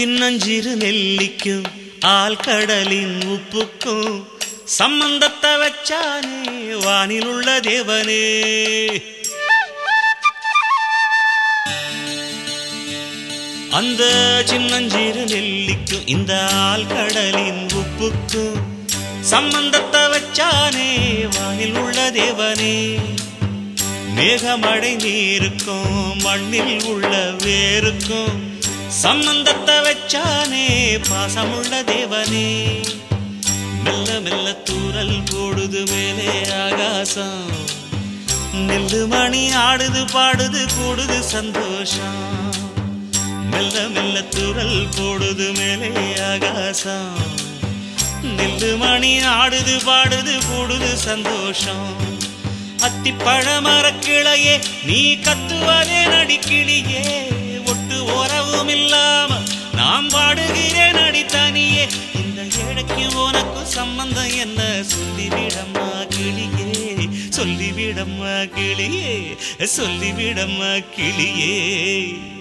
சின்னஞ்சிறு நெல்லிக்கும் ஆழ்கடலின் உப்புக்கும் சம்பந்தத்தை வச்சானே வானில் உள்ள தேவனே அந்த சின்னஞ்சிறு நெல்லிக்கும் இந்த ஆழ்கடலின் உப்புக்கும் சம்பந்தத்தை வச்சானே வானில் உள்ள தேவனே மேகமழை நீருக்கும் மண்ணில் உள்ள வேருக்கும் சம்பந்தத்தை வச்சானே பாசமுள்ள தேவனே மெல்ல மெல்ல தூரல் போடுது மேலே ஆகாசம் நெல்லு மணி ஆடுது பாடுது கூடுது சந்தோஷம் மெல்ல மெல்ல தூரல் போடுது மேலே ஆகாசம் நெல்லு மணி ஆடுது பாடுது கூடுது சந்தோஷம் அத்திப்பழ மரக்கிளையே நீ கத்துவதே நடிக்கிளியே ஒட்டு உறவும் இல்லாம நாம் பாடுகிறேன் அடி தனியே இந்த ஏழைக்கு உனக்கும் சம்பந்தம் என்ன சொல்லிவிடம்மா கிளியே சொல்லிவிடம்மா கிளியே சொல்லிவிடம்மா கிளியே